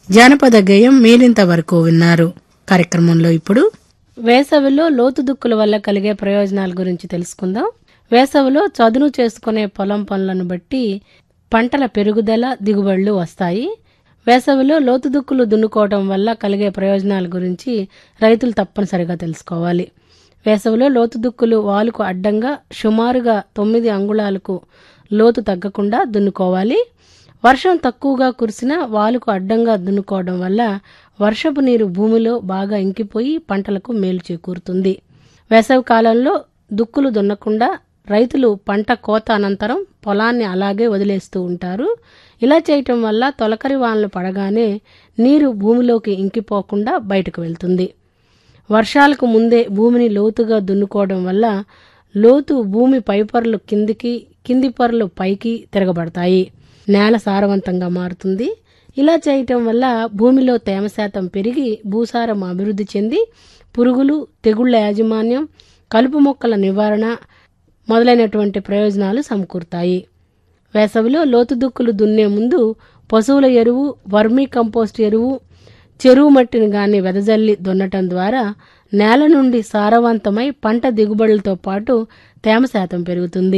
జానపద గేయం మీరింత వరకు విన్నారు కార్యక్రమంలో ఇప్పుడు వేసవిలో లోతు దుక్కుల వల్ల కలిగే ప్రయోజనాల గురించి తెలుసుకుందాం వేసవిలో చదును చేసుకునే పొలం పనులను బట్టి పంటల పెరుగుదల దిగుబడులు వస్తాయి వేసవిలో లోతు దుక్కులు దున్నుకోవడం వల్ల కలిగే ప్రయోజనాల గురించి రైతులు తప్పనిసరిగా తెలుసుకోవాలి వేసవిలో లోతు దుక్కులు వాలుకు అడ్డంగా సుమారుగా తొమ్మిది అంగుళాలకు లోతు తగ్గకుండా దున్నుకోవాలి వర్షం తక్కువగా కురిసినా వాలుకు అడ్డంగా దున్నుకోవడం వల్ల వర్షపు నీరు భూమిలో బాగా ఇంకిపోయి పంటలకు మేలు చేకూరుతుంది వేసవి కాలంలో దుక్కులు దున్నకుండా రైతులు పంట కోత అనంతరం పొలాన్ని అలాగే వదిలేస్తూ ఉంటారు ఇలా చేయటం వల్ల తొలకరి వానలు పడగానే నీరు భూమిలోకి ఇంకిపోకుండా బయటకు వెళ్తుంది వర్షాలకు ముందే భూమిని లోతుగా దున్నుకోవడం వల్ల లోతు భూమి పైపొరలు కిందికి కింది పొరలు పైకి తిరగబడతాయి నేల సారవంతంగా మారుతుంది ఇలా చేయటం వల్ల భూమిలో తేమ శాతం పెరిగి భూసారం అభివృద్ధి చెంది పురుగులు తెగుళ్ల యాజమాన్యం కలుపు మొక్కల నివారణ మొదలైనటువంటి ప్రయోజనాలు సమకూరుతాయి వేసవిలో లోతు దుక్కులు దున్నే ముందు పశువుల ఎరువు వర్మీ కంపోస్ట్ ఎరువు చెరువు మట్టిని గాని వెదజల్లి దున్నటం ద్వారా నేల నుండి సారవంతమై పంట దిగుబడులతో పాటు తేమ శాతం పెరుగుతుంది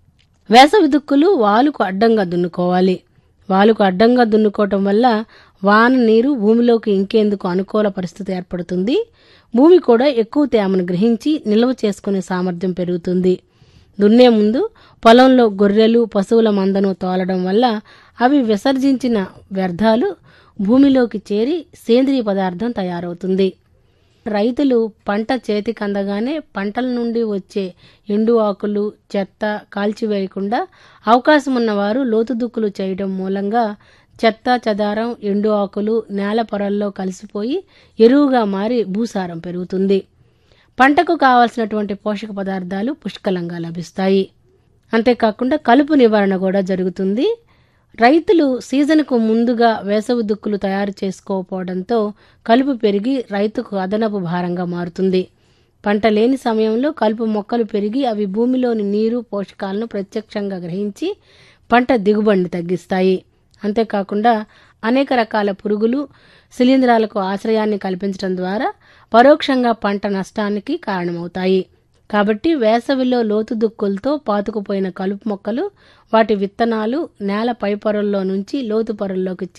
వేసవి దుక్కులు వాలుకు అడ్డంగా దున్నుకోవాలి వాలుకు అడ్డంగా దున్నుకోవటం వల్ల వాన నీరు భూమిలోకి ఇంకేందుకు అనుకూల పరిస్థితి ఏర్పడుతుంది భూమి కూడా ఎక్కువ తేమను గ్రహించి నిల్వ చేసుకునే సామర్థ్యం పెరుగుతుంది దున్నే ముందు పొలంలో గొర్రెలు పశువుల మందను తోలడం వల్ల అవి విసర్జించిన వ్యర్థాలు భూమిలోకి చేరి సేంద్రియ పదార్థం తయారవుతుంది రైతులు పంట చేతికి అందగానే పంటల నుండి వచ్చే ఎండు ఆకులు చెత్త కాల్చివేయకుండా అవకాశం ఉన్నవారు లోతు దుక్కులు చేయడం మూలంగా చెత్త చెదారం ఎండు ఆకులు నేల పొరల్లో కలిసిపోయి ఎరువుగా మారి భూసారం పెరుగుతుంది పంటకు కావలసినటువంటి పోషక పదార్థాలు పుష్కలంగా లభిస్తాయి అంతేకాకుండా కలుపు నివారణ కూడా జరుగుతుంది రైతులు సీజన్కు ముందుగా వేసవి దుక్కులు తయారు చేసుకోకపోవడంతో కలుపు పెరిగి రైతుకు అదనపు భారంగా మారుతుంది పంట లేని సమయంలో కలుపు మొక్కలు పెరిగి అవి భూమిలోని నీరు పోషకాలను ప్రత్యక్షంగా గ్రహించి పంట దిగుబడిని తగ్గిస్తాయి అంతేకాకుండా అనేక రకాల పురుగులు శిలీంధ్రాలకు ఆశ్రయాన్ని కల్పించడం ద్వారా పరోక్షంగా పంట నష్టానికి కారణమవుతాయి కాబట్టి వేసవిలో లోతు దుక్కులతో పాతుకుపోయిన కలుపు మొక్కలు వాటి విత్తనాలు నేల పై పొరల్లో నుంచి లోతు పొరల్లోకి